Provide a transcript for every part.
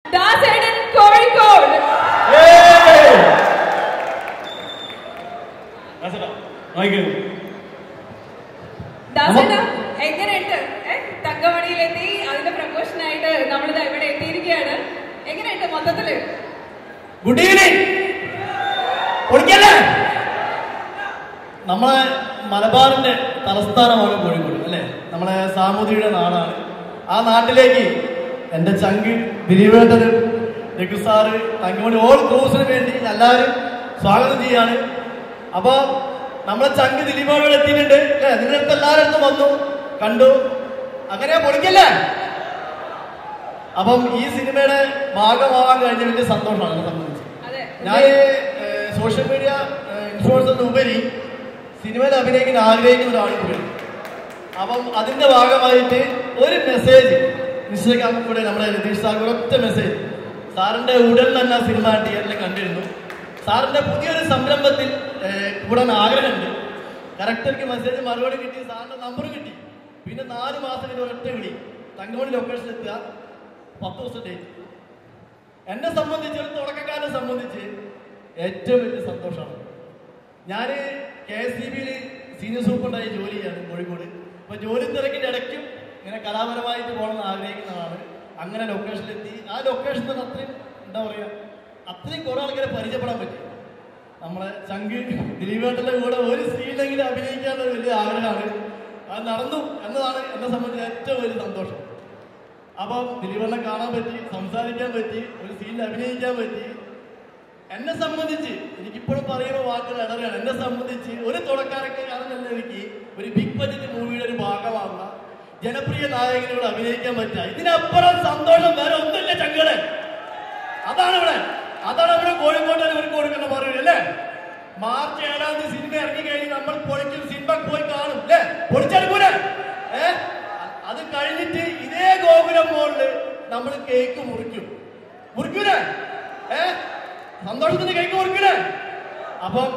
ദാസേടൻ കോഴിക്കോട് ദാസേട്ട എങ്ങനെയുണ്ട് ഏ, തങ്കമണിയിലെത്തി അതിന്റെ പ്രമോഷനായിട്ട് നമ്മളിത് ഇവിടെ എത്തിയിരിക്കുകയാണ് എങ്ങനെയുണ്ട് മൊത്തത്തില് ഗുഡ് ഈവനിങ് പൊളിക്കല്ലേ നമ്മളെ മലബാറിന്റെ തലസ്ഥാനമാണ് കോഴിക്കോട് അല്ലേ നമ്മളെ സാമൂതിരിയുടെ നാടാണ് ആ നാട്ടിലേക്ക് എന്റെ ചങ്ക് ദിലീപേട്ടന് രഘു സാറ് തങ്കമണി ഓൾ ക്രൂസിന് വേണ്ടി എല്ലാവരും സ്വാഗതം ചെയ്യാണ് അപ്പൊ നമ്മളെ ചങ്ക് ദിലീപേട്ടൻ എത്തിയിട്ടുണ്ട് അല്ലേ നിങ്ങളടുത്ത് എല്ലാവരും അടുത്തും വന്നു കണ്ടു അങ്ങനെ പൊളിക്കല്ലേ അപ്പം ഈ സിനിമയുടെ ഭാഗമാവാൻ കഴിഞ്ഞ വലിയ സന്തോഷമാണ് എന്നെ സംബന്ധിച്ച് അതെ ഞാൻ സോഷ്യൽ മീഡിയ ഇൻഫ്ലുവൻസറിന് ഉപരി സിനിമയിൽ അഭിനയിക്കാൻ ആഗ്രഹിക്കുന്ന ഒരാൾ കൂടി അപ്പം അതിന്റെ ഭാഗമായിട്ട് ഒരു മെസ്സേജ് ഇൻസ്റ്റാഗ്രാമിൽ കൂടെ നമ്മുടെ രതീഷ് സാർ ഒറ്റ മെസ്സേജ് സാറിന്റെ ഉടൻ തന്നെ ആ സിനിമ തിയേറ്ററിൽ കണ്ടിരുന്നു സാറിന്റെ പുതിയൊരു സംരംഭത്തിൽ ഏഹ്, കൂടാൻ ആഗ്രഹമുണ്ട് കറക്റ്റർക്ക് മെസ്സേജ് മറുപടി കിട്ടി സാറിന്റെ നമ്പർ കിട്ടി പിന്നെ നാല് മാസം കഴിഞ്ഞ് ഒരൊറ്റ വിളി തങ്കമണി ലൊക്കേഷനിൽ എത്തുക പത്ത് ദിവസം ഡേറ്റ് എന്നെ സംബന്ധിച്ച് ഒരു തുടക്കക്കാരനെ സംബന്ധിച്ച് ഏറ്റവും വലിയ സന്തോഷമാണ് ഞാൻ കെ എസ് സി ബിയിൽ സീനിയർ സൂപ്രണ്ടായി ജോലി ചെയ്യാണ് കോഴിക്കോട് അപ്പൊ ജോലി തിരക്കിന്റെ ഇടയ്ക്കും ഇങ്ങനെ കലാപരമായിട്ട് പോകണമെന്ന് ആഗ്രഹിക്കുന്നതാണ് അങ്ങനെ ലൊക്കേഷനിലെത്തി ആ ലൊക്കേഷൻ തന്നെ അത്രയും എന്താ പറയുക അത്രയും കുറെ ആൾക്കാരെ പരിചയപ്പെടാൻ പറ്റി നമ്മളെ ചങ്ക് ദിലീപേട്ടന്റെ കൂടെ ഒരു സീനെങ്കിലും അഭിനയിക്കാനുള്ള ഒരു വലിയ ആഗ്രഹമാണ് അത് നടന്നു എന്നതാണ് എന്നെ സംബന്ധിച്ച് ഏറ്റവും വലിയ സന്തോഷം അപ്പം ദിലീപണ്ണെ കാണാൻ പറ്റി സംസാരിക്കാൻ പറ്റി ഒരു സീനിൽ അഭിനയിക്കാൻ പറ്റി എന്നെ സംബന്ധിച്ച് എനിക്കിപ്പോഴും പറയുന്ന വാക്കുകൾ ഇടറുകയാണ് എന്നെ സംബന്ധിച്ച് ഒരു തുടക്കാരക്കാരനല്ല എനിക്ക് ഒരു ബിഗ് ബജറ്റ് മൂവിയുടെ ഒരു ഭാഗമാകുന്ന ജനപ്രിയ നായകനോട് അഭിനയിക്കാൻ പറ്റുക ഇതിനപ്പുറം സന്തോഷം വേറെ ഒന്നുമില്ല ചങ്ങളെ അതാണ് ഇവിടെ അതാണ് ഇവിടെ കോഴിക്കോട്ട് ഇവർക്ക് കൊടുക്കുന്ന മറുപടി അല്ലേ മാർച്ച് ഏഴാം തീയതി സിനിമ ഇറങ്ങി കഴിഞ്ഞ് നമ്മൾ പൊളിക്കും സിനിമ പോയി കാണും അല്ലേ പൊളിച്ചെടുക്കൂലേ ഏ അത് കഴിഞ്ഞിട്ട് ഇതേ ഗോപുരം മുകളില് നമ്മൾ കേക്ക് മുറിക്കും മുറിക്കൂലേ ഏ സന്തോഷത്തിന് കേക്ക് മുറിക്കൂലേ അപ്പം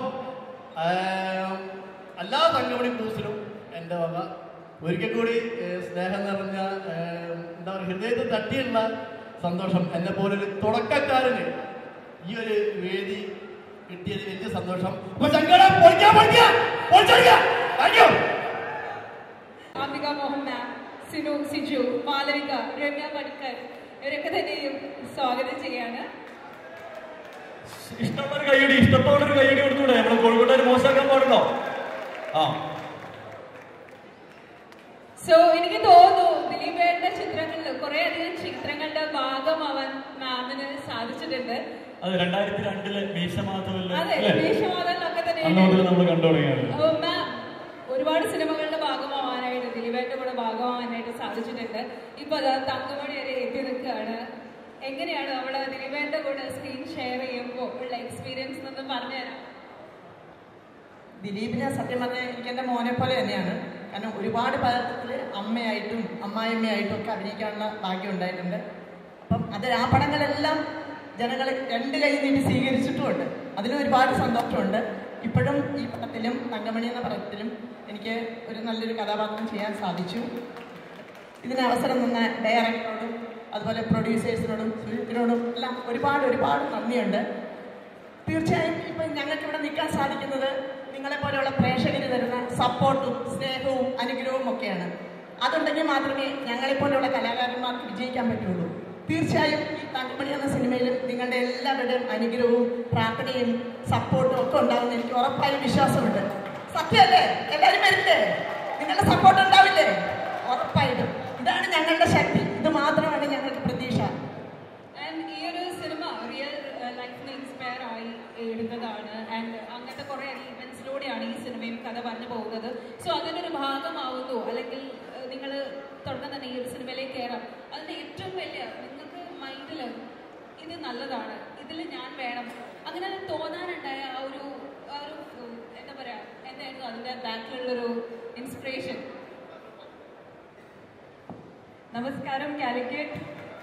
ഏം, എല്ലാ തങ്കമണി ക്രൂസിനും എൻ്റെ വക ഒരിക്കൽ കൂടി ഏ, സ്നേഹം നിറഞ്ഞ ഏം, എന്താ പറയുക ഹൃദയത്തിൽ തട്ടിയുള്ള സന്തോഷം എന്നെ പോലൊരു തുടക്കക്കാരന് ഈ ഒരു വേദി കിട്ടിയത് വലിയ സന്തോഷം അപ്പൊ ചങ്കട പൊളിക്കാൻ പൊളിക്കുക പൊളിച്ചടിക്കുക thank you Ambika Mohan ma'am Sinu Siju Malavika Ramya Panicker ഇവരൊക്കെ തന്നെയും സ്വാഗതം ചെയ്യാണ് ഇഷ്ടമുള്ളൊരു കൈയടി ഇഷ്ടത്തോടൊരു കൈയടി കൊടുത്തൂടെ നമ്മള് കോഴിക്കോട്ടുകാർ മോശമാക്കാൻ പാടുണ്ടോ ആ സോ എനിക്ക് തോന്നുന്നു ദിലീപേട്ടന്റെ ചിത്രങ്ങളിൽ കുറെ അധികം ചിത്രങ്ങളുടെ ഭാഗമാവാൻ മാമിന് സാധിച്ചിട്ടുണ്ട് അത് രണ്ടായിരത്തി രണ്ടിലെ മീശമാധവല്ലേ അതെ അല്ലേ വേഷമാതലൊക്കെ അന്ന് മുതൽ തന്നെ നമ്മൾ കണ്ടു തുടങ്ങിയാണ് അപ്പൊ മാം ഒരുപാട് സിനിമകളുടെ ഭാഗമാവാനായിട്ട് ദിലീപേട്ടന്റെ കൂടെ ഭാഗമാവാനായിട്ട് സാധിച്ചിട്ടുണ്ട് ഇപ്പൊ അതാ തങ്കമണി വരെ എത്തി നിൽക്കുകയാണ് എങ്ങനെയാണ് അവിടെ ദിലീപേട്ടന്റെ കൂടെ സ്ക്രീൻ ഷെയർ ചെയ്യുമ്പോൾ ഉള്ള എക്സ്പീരിയൻസ് എന്നൊന്ന് പറഞ്ഞുതരാം ദിലീപിനെ സത്യം പറഞ്ഞാൽ എനിക്ക് എൻ്റെ മോനെ പോലെ തന്നെയാണ് കാരണം ഒരുപാട് പദത്തിൽ അമ്മയായിട്ടും അമ്മായിയമ്മയായിട്ടും ഒക്കെ അഭിനയിക്കാനുള്ള ഭാഗ്യം ഉണ്ടായിട്ടുണ്ട് അപ്പം അത് ആ പടങ്ങളെല്ലാം ജനങ്ങൾ രണ്ട് കൈ നീട്ടി സ്വീകരിച്ചിട്ടുമുണ്ട് അതിലും ഒരുപാട് സന്തോഷമുണ്ട് ഇപ്പോഴും ഈ പടത്തിലും തങ്കമണി എന്ന പടത്തിലും എനിക്ക് ഒരു നല്ലൊരു കഥാപാത്രം ചെയ്യാൻ സാധിച്ചു ഇതിന് അവസരം തന്ന ഡയറക്ടറോടും അതുപോലെ പ്രൊഡ്യൂസേഴ്സിനോടും സുജിത്തിനോടും എല്ലാം ഒരുപാട് ഒരുപാട് നന്ദിയുണ്ട് തീർച്ചയായും ഇപ്പം ഞങ്ങൾക്ക് ഇവിടെ നിൽക്കാൻ സാധിക്കുന്നത് നിങ്ങളെ പോലെയുള്ള പ്രേക്ഷകർ തരുന്ന സപ്പോർട്ടും സ്നേഹവും അനുഗ്രഹവും ഒക്കെയാണ് അതുണ്ടെങ്കിൽ മാത്രമേ ഞങ്ങളെ പോലെയുള്ള കലാകാരന്മാർക്ക് വിജയിക്കാൻ പറ്റുള്ളൂ തീർച്ചയായും ഈ തങ്കമണി എന്ന സിനിമയിലും നിങ്ങളുടെ എല്ലാവരുടെയും അനുഗ്രഹവും പ്രാർത്ഥനയും സപ്പോർട്ടും ഒക്കെ ഉണ്ടാവുമെന്ന് എനിക്ക് ഉറപ്പായും വിശ്വാസമുണ്ട് സത്യമല്ലേ എല്ലാവരും വരില്ലേ നിങ്ങളുടെ സപ്പോർട്ട് ഉണ്ടാവില്ലേ ഉറപ്പായിട്ടും ഇതാണ് ഞങ്ങളുടെ ശക്തി ഇത് മാത്രമാണ് ഞങ്ങൾക്ക് പ്രതീക്ഷ ആൻഡ് ഈ ഒരു സിനിമ റിയൽ ലൈഫിനെ ഇൻസ്പയർ ആയി എടുത്തതാണ് ആൻഡ് അങ്ങനത്തെ കുറെ ഇവന്റ്സിലൂടെയാണ് ഈ സിനിമയും കഥ പറഞ്ഞു പോകുന്നത് സോ അതിൻ്റെ ഒരു ഭാഗമാവുന്നു അല്ലെങ്കിൽ നിങ്ങൾ തുടക്കം തന്നെ ഈ ഒരു സിനിമയിലേക്ക് കയറാം അതിൻ്റെ ഏറ്റവും വലിയ നിങ്ങൾക്ക് മൈൻഡിൽ ഇത് നല്ലതാണ് ഇതിൽ ഞാൻ വേണം അങ്ങനെ തോന്നാനുണ്ടായ ആ ഒരു ആ ഒരു ഉം, എന്താ പറയാ എന്തായിരുന്നു അതിൻ്റെ ബാക്കിലുള്ളൊരു ഇൻസ്പിറേഷൻ നമസ്കാരം കാലിക്കറ്റ്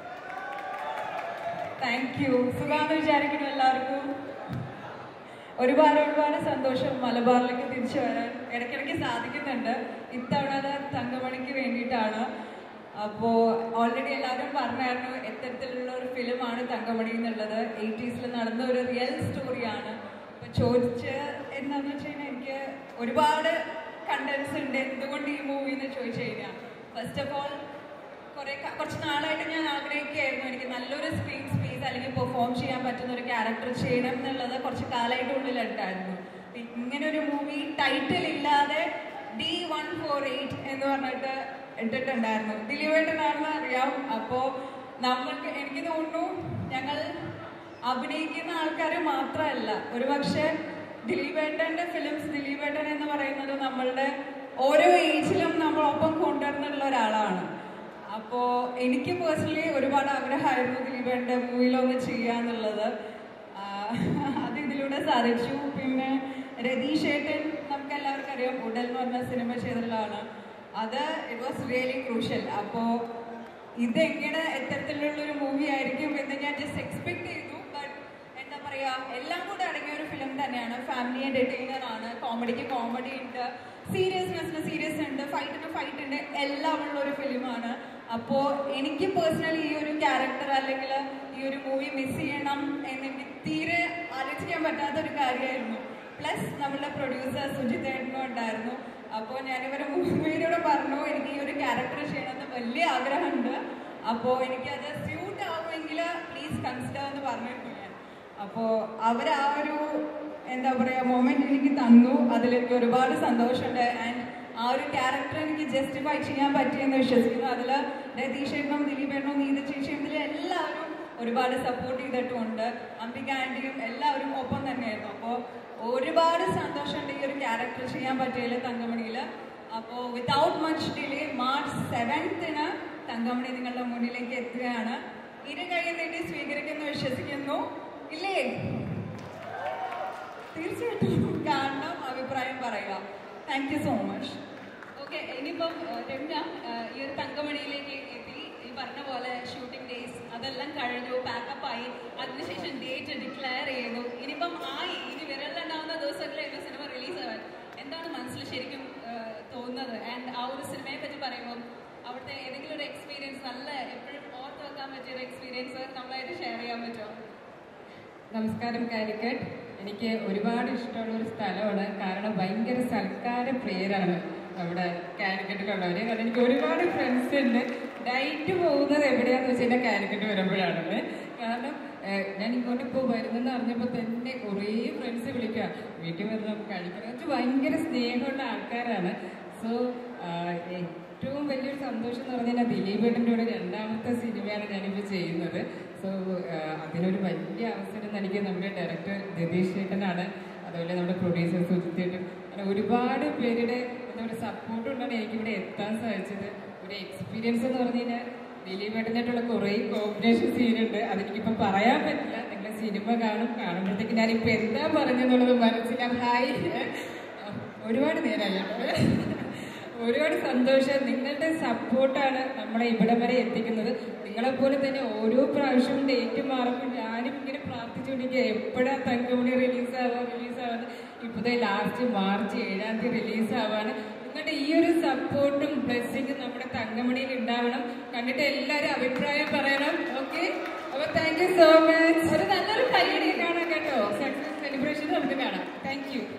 താങ്ക് യു സുഖാന്ന് വിചാരിക്കുന്നു എല്ലാവർക്കും ഒരുപാട് ഒരുപാട് സന്തോഷം മലബാറിലേക്ക് തിരിച്ചു വരാൻ ഇടയ്ക്കിടയ്ക്ക് സാധിക്കുന്നുണ്ട് ഇത്തവണ അത് തങ്കമണിക്ക് വേണ്ടിയിട്ടാണ് അപ്പോൾ ഓൾറെഡി എല്ലാവരും പറഞ്ഞായിരുന്നു എത്തരത്തിലുള്ള ഒരു ഫിലിമാണ് തങ്കമണി എന്നുള്ളത് എയ്റ്റീസിൽ നടന്ന ഒരു റിയൽ സ്റ്റോറിയാണ് അപ്പോൾ ചോദിച്ച് എന്താണെന്ന് വെച്ച് കഴിഞ്ഞാൽ എനിക്ക് ഒരുപാട് കണ്ടൻസ് ഉണ്ട് എന്തുകൊണ്ട് ഈ മൂവി എന്ന് ചോദിച്ചു കഴിഞ്ഞാൽ ഫസ്റ്റ് ഓഫ് ഓൾ കുറെ ക- കുറച്ച് നാളായിട്ട് ഞാൻ ആഗ്രഹിക്കുകയായിരുന്നു എനിക്ക് നല്ലൊരു സ്ക്രീൻ സ്പേസ് അല്ലെങ്കിൽ പെർഫോം ചെയ്യാൻ പറ്റുന്ന ഒരു ക്യാരക്ടർ ചെയ്യണം എന്നുള്ളത് കുറച്ച് കാലമായിട്ട് ഉള്ളിലുണ്ടായിരുന്നു അപ്പൊ ഇങ്ങനെ ഒരു മൂവി ടൈറ്റിൽ ഇല്ലാതെ ഡി വൺ ഫോർ എയ്റ്റ് എന്ന് പറഞ്ഞിട്ട് ഇട്ടിട്ടുണ്ടായിരുന്നു ദിലീപേട്ടനാണെന്ന് അറിയാം അപ്പോൾ നമ്മൾക്ക് എനിക്ക് തോന്നുന്നു ഞങ്ങൾ അഭിനയിക്കുന്ന ആൾക്കാർ മാത്രമല്ല ഒരുപക്ഷെ ദിലീപേട്ടൻ്റെ ഫിലിംസ് ദിലീപേട്ടൻ എന്ന് പറയുന്നത് നമ്മളുടെ ഓരോ ഏജിലും നമ്മളൊപ്പം കൊണ്ടുവരുന്നുള്ള ഒരാളാണ് അപ്പോൾ എനിക്ക് പേഴ്സണലി ഒരുപാട് ആഗ്രഹമായിരുന്നു ദിലീപേട്ടൻ്റെ മൂവിയിലൊന്ന് ചെയ്യാന്നുള്ളത് ആ, അത് ഇതിലൂടെ സാധിച്ചു പിന്നെ രതീഷ് ഏട്ടൻ നമുക്ക് എല്ലാവർക്കും അറിയാം ഉടൽ എന്ന് പറഞ്ഞ സിനിമ ചെയ്തിട്ടുള്ളതാണ് അത് ഇറ്റ് വാസ് റിയലി ക്രൂഷ്യൽ അപ്പോൾ ഇതെങ്ങനെ എത്തരത്തിലുള്ള ഒരു മൂവി ആയിരിക്കും എന്ന് ഞാൻ ജസ്റ്റ് എക്സ്പെക്ട് ചെയ്തു ബട്ട് എന്താ പറയാ എല്ലാം കൂടെ അടങ്ങിയ ഒരു ഫിലിം തന്നെയാണ് ഫാമിലി എന്റർടൈനർ ആണ് കോമഡിക്ക് കോമഡി ഉണ്ട് സീരിയസ്നെസ്സിന് സീരിയസ് ഉണ്ട് ഫൈറ്റിന് ഫൈറ്റ് ഉണ്ട് എല്ലാം ഉള്ള ഒരു ഫിലിമാണ് അപ്പോൾ എനിക്ക് പേഴ്സണലി ഈ ഒരു ക്യാരക്ടർ അല്ലെങ്കിൽ ഈ ഒരു മൂവി മിസ് ചെയ്യണം എന്ന് എനിക്ക് തീരെ ആലോചിക്കാൻ പറ്റാത്ത ഒരു കാര്യമായിരുന്നു പ്ലസ് നമ്മളുടെ പ്രൊഡ്യൂസർ സുജിത് ഏട്ടനും ഉണ്ടായിരുന്നു അപ്പോൾ ഞാനിവരെ മൂവിയിലൂടെ പറഞ്ഞു എനിക്ക് ഈ ഒരു ക്യാരക്ടർ ചെയ്യണമെന്ന് വലിയ ആഗ്രഹമുണ്ട് അപ്പോൾ എനിക്കത് സ്യൂട്ട് ആവുമെങ്കിൽ പ്ലീസ് കൺസിഡർ എന്ന് പറഞ്ഞിരുന്നു ഞാൻ അപ്പോൾ അവർ ആ ഒരു എന്താ പറയുക മൊമെന്റ് എനിക്ക് തന്നു അതിൽ എനിക്ക് ഒരുപാട് സന്തോഷമുണ്ട് ആൻഡ് ആ ഒരു ക്യാരക്ടർ എനിക്ക് ജസ്റ്റിഫൈ ചെയ്യാൻ പറ്റിയെന്ന് വിശ്വസിക്കുന്നു അതിൽ രതീഷേട്ടനും ദിലീപേട്ടനും നീത ചേച്ചിയും ഇതിൽ എല്ലാവരും ഒരുപാട് സപ്പോർട്ട് ചെയ്തിട്ടുമുണ്ട് അംബിക ആൻറ്റിയും എല്ലാവരും ഒപ്പം തന്നെയായിരുന്നു അപ്പോൾ ഒരുപാട് സന്തോഷമുണ്ട് ഈ ഒരു ക്യാരക്ടർ ചെയ്യാൻ പറ്റിയതിൽ തങ്കമണിയിൽ അപ്പോൾ വിതൗട്ട് മച്ച് ഡിലേ മാർച്ച് സെവൻത്തിന് തങ്കമണി നിങ്ങളുടെ മുന്നിലേക്ക് എത്തുകയാണ് ഇരു കൈ നീട്ടി സ്വീകരിക്കുന്നു വിശ്വസിക്കുന്നു ഇല്ലേ തീർച്ചയായിട്ടും കാണണം അഭിപ്രായം പറയുക thank you so much okay ഇനിയിപ്പം ഏഹ്, രമ്യ ഏഹ്, ഈ ഒരു തങ്കമണിയിലേക്ക് എത്തി ഈ പറഞ്ഞ പോലെ ഷൂട്ടിംഗ് ഡേയ്സ് അതെല്ലാം കഴിഞ്ഞു പാക്കപ്പ് ആയി അതിനുശേഷം ഡേറ്റ് ഡിക്ലെയർ ചെയ്തു ഇനിയിപ്പം ആയി ഇനി വിരലിലുണ്ടാവുന്ന ദിവസങ്ങളിലായിരുന്നു സിനിമ റിലീസ് ആവാൻ എന്താണ് മനസ്സിൽ ശരിക്കും ഏഹ്, തോന്നുന്നത് ആൻഡ് ആ ഒരു സിനിമയെ പറ്റി പറയുമ്പം അവിടുത്തെ ഏതെങ്കിലും ഒരു എക്സ്പീരിയൻസ് നല്ല എപ്പോഴും ഓർത്ത് വെക്കാൻ പറ്റിയ ഒരു എക്സ്പീരിയൻസ് നമ്മളായിട്ട് ഷെയർ ചെയ്യാൻ പറ്റുമോ നമസ്കാരം കാലിക്കറ്റ് എനിക്ക് ഒരുപാട് ഇഷ്ടമുള്ള ഒരു സ്ഥലമാണ് കാരണം ഭയങ്കര സൽക്കാര പ്രിയരാണ് അവിടെ കാലിക്കറ്റിലുള്ളവർ കാരണം എനിക്ക് ഒരുപാട് ഫ്രണ്ട്സ് ഉണ്ട് ഡയറ്റ് പോകുന്നത് എവിടെയാന്ന് വെച്ച് കഴിഞ്ഞാൽ കാലിക്കറ്റ് വരുമ്പോഴാണ് കാരണം ഏഹ്, ഞാൻ ഇങ്ങോട്ട് ഇപ്പോൾ വരുന്നെന്ന് അറിഞ്ഞപ്പോൾ തന്നെ കുറേ ഫ്രണ്ട്സ് വിളിക്കുക വീട്ടിൽ വരണം കഴിക്കണം എന്ന് വെച്ചാൽ ഭയങ്കര സ്നേഹമുള്ള ആൾക്കാരാണ് സോ ഏറ്റവും വലിയൊരു സന്തോഷം എന്ന് പറഞ്ഞാൽ ദിലീപേട്ടൻ്റെ കൂടെ രണ്ടാമത്തെ സിനിമയാണ് ഞാനിപ്പോൾ ചെയ്യുന്നത് സോ അതിനൊരു വലിയ അവസരം നൽകിയ നമ്മുടെ ഡയറക്ടർ ജതീഷ് ചേട്ടനാണ് അതുപോലെ നമ്മുടെ പ്രൊഡ്യൂസർ സുജിത് ചേട്ടൻ അങ്ങനെ ഒരുപാട് പേരുടെ എന്താ പറയുക സപ്പോർട്ട് കൊണ്ടാണ് എനിക്കിവിടെ എത്താൻ സാധിച്ചത് ഒരു എക്സ്പീരിയൻസ് എന്ന് പറഞ്ഞു കഴിഞ്ഞാൽ ദിലീപേട്ടനായിട്ടുള്ള കുറേ കോമ്പിനേഷൻ സീനുണ്ട് അതെനിക്കിപ്പോൾ പറയാൻ പറ്റില്ല നിങ്ങൾ സിനിമ കാണും കാണുമ്പോഴത്തേക്ക് ഞാനിപ്പോൾ എന്താ പറഞ്ഞെന്നുള്ളത് മനസ്സിലാവും ഹായ് ഒരുപാട് നേരമല്ല ഒരുപാട് സന്തോഷം നിങ്ങളുടെ സപ്പോർട്ടാണ് നമ്മളെ ഇവിടം വരെ എത്തിക്കുന്നത് നിങ്ങളെപ്പോലെ തന്നെ ഓരോ പ്രാവശ്യവും ഡേറ്റ് മാറുമ്പോൾ ഞാനും ഇങ്ങനെ പ്രാർത്ഥിച്ചുകൊണ്ടിരിക്കുക എപ്പോഴാ തങ്കമണി റിലീസ് ആവാ റിലീസ് ആവാന്ന് ഇപ്പോഴത്തെ ലാസ്റ്റ് മാർച്ച് ഏഴാം തീയതി റിലീസ് ആവാണ് നിങ്ങളുടെ ഈ ഒരു സപ്പോർട്ടും ബ്ലെസ്സിങ്ങും നമ്മുടെ തങ്കമണിയിൽ ഉണ്ടാവണം കണ്ടിട്ട് എല്ലാവരും അഭിപ്രായം പറയണം ഓക്കെ അപ്പൊ താങ്ക് യു സോ മച്ച് ഒരു നല്ലൊരു കൈയടി കാണാം കേട്ടോ സക്സസ് സെലിബ്രേഷൻ നമുക്ക് കാണാം താങ്ക് യു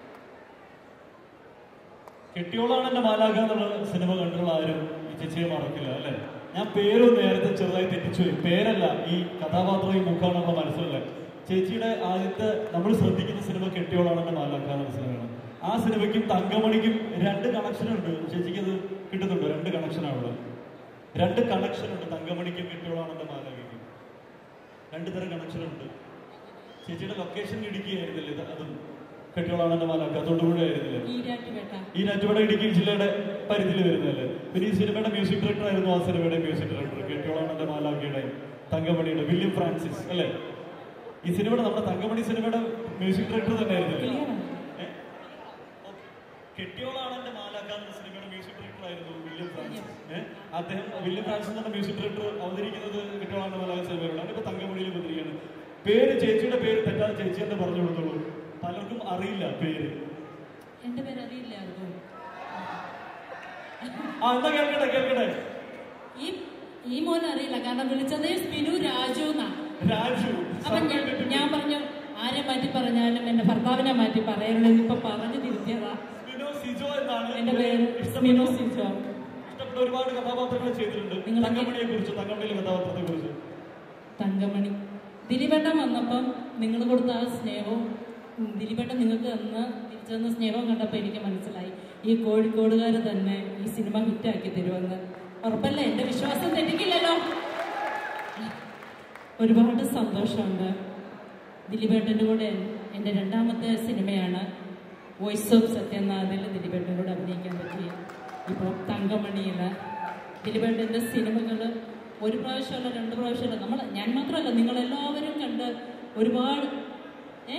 കെട്ടിയോളാണ് എന്റെ മാലാഖ എന്നുള്ള സിനിമ കണ്ടുള്ള ആരും ഈ ചേച്ചിയെ മറക്കില്ല അല്ലെ ഞാൻ പേരും നേരത്തെ ചെറുതായി തെറ്റിച്ചു പോയി പേരല്ല ഈ കഥാപാത്രം ഈ മുഖമാണ് നമ്മുടെ മനസ്സിലല്ലേ ചേച്ചിയുടെ ആദ്യത്തെ നമ്മൾ ശ്രദ്ധിക്കുന്ന സിനിമ കെട്ടിയോളാണ് എന്റെ മാലാഖ എന്നുള്ള സിനിമയാണ് ആ സിനിമയ്ക്കും തങ്കമണിക്കും രണ്ട് കണക്ഷൻ ഉണ്ട് ചേച്ചിക്ക് അത് കിട്ടുന്നുണ്ടോ രണ്ട് കണക്ഷനാണ് രണ്ട് കണക്ഷൻ ഉണ്ട് തങ്കമണിക്കും കെട്ടിയോളാണ് എന്റെ മാലാഖയ്ക്കും രണ്ട് തരം കണക്ഷൻ ഉണ്ട് ചേച്ചിയുടെ ലൊക്കേഷൻ ഇടുക്കിയായിരുന്നില്ല ഇത് അതും കെട്ടിയോളാണ് എന്റെ മാലാഖ തൊടുപുഴ ആയിരുന്നില്ല ഈ രാജുവട ഇടുക്കി ജില്ലയുടെ പരിധിയിൽ വരുന്നതല്ലേ പിന്നെ ഈ സിനിമയുടെ മ്യൂസിക് ഡയറക്ടർ ആയിരുന്നു ആ സിനിമയുടെ മ്യൂസിക് ഡയറക്ടർ കെട്ടിയോളാണന്റെ മാലാഖയുടെ തങ്കമണിയുടെ വില്യം ഫ്രാൻസിസ് അല്ലേ ഈ സിനിമയുടെ നമ്മുടെ തങ്കമണി സിനിമയുടെ മ്യൂസിക് ഡയറക്ടർ തന്നെ ആയിരുന്നില്ലേ ഏ? ഓക്കേ. കെട്ടിയോളാണന്റെ മാലാഖ എന്ന സിനിമയുടെ മ്യൂസിക് ഡയറക്ടർ ആയിരുന്നു വില്യം ഫ്രാൻസിസ് ഏഹ് അദ്ദേഹം വില്യം ഫ്രാൻസിസ് എന്ന മ്യൂസിക് ഡയറക്ടർ അവതരിക്കുന്നത് കെട്ടിയോളാണന്റെ മാലാഖ സിനിമയിലാണ് ഇപ്പൊ തങ്കമണിയിൽ അവതരിക്കുകയാണ് പേര് ചേച്ചിയുടെ പേര് തെറ്റാതെ ചേച്ചി എന്ന് പറഞ്ഞു കൊടുത്തോളൂ പലർക്കും അറിയില്ല പേര് എന്റെ പേര് അറിയില്ലായിരുന്നു ആ എന്താ കേൾക്കട്ടെ കേൾക്കട്ടെ ഈ ഈ മോൻ അറിയില്ല കാരണം വിളിച്ചത് സ്പിനു രാജു എന്നാ രാജു അപ്പൊ ഞാൻ ഞാൻ പറഞ്ഞു ആരെ മാറ്റി പറഞ്ഞാലും എന്റെ ഭർത്താവിനെ മാറ്റി പറയരുത് ഇപ്പൊ പറഞ്ഞു തിരുത്തിയതാ സ്മിനോ സിജോ എന്നാണ് എന്റെ പേര് ഇഷ്ടപ്പെട്ട സ്മിനു സിജോ ഇഷ്ടപ്പെട്ട ഒരുപാട് കഥാപാത്രങ്ങൾ ചെയ്തിട്ടുണ്ട് നിങ്ങൾ- തങ്കമണിയെ കുറിച്ച് തങ്കമണിയിലെ കഥാപാത്രത്തെ കുറിച്ച് തങ്കമണി ദിലീപേട്ടൻ വന്നപ്പം നിങ്ങൾ കൊടുത്ത ആ സ്നേഹവും ഉം, ദിലീപേട്ടൻ നിങ്ങൾക്ക് തന്ന തിരിച്ചെന്ന സ്നേഹവും കണ്ടപ്പോൾ എനിക്ക് മനസ്സിലായി ഈ കോഴിക്കോടുകാർ തന്നെ ഈ സിനിമ ഹിറ്റാക്കി തരുമെന്ന് ഉറപ്പല്ലേ എൻ്റെ വിശ്വാസം തെറ്റിക്കില്ലല്ലോ ഒരുപാട് സന്തോഷമുണ്ട് ദിലീപേട്ടൻ്റെ കൂടെ എൻ്റെ രണ്ടാമത്തെ സിനിമയാണ് വോയിസ് ഓഫ് സത്യനാഥിൽ ദിലീപേട്ടൻ്റെ കൂടെ അഭിനയിക്കാൻ പറ്റി ഇപ്പോൾ തങ്കമണിയിൽ ദിലീപേട്ടൻ്റെ സിനിമകൾ ഒരു പ്രാവശ്യമല്ല രണ്ട് പ്രാവശ്യമല്ല നമ്മൾ ഞാൻ മാത്രമല്ല നിങ്ങളെല്ലാവരും കണ്ട് ഒരുപാട് ഏ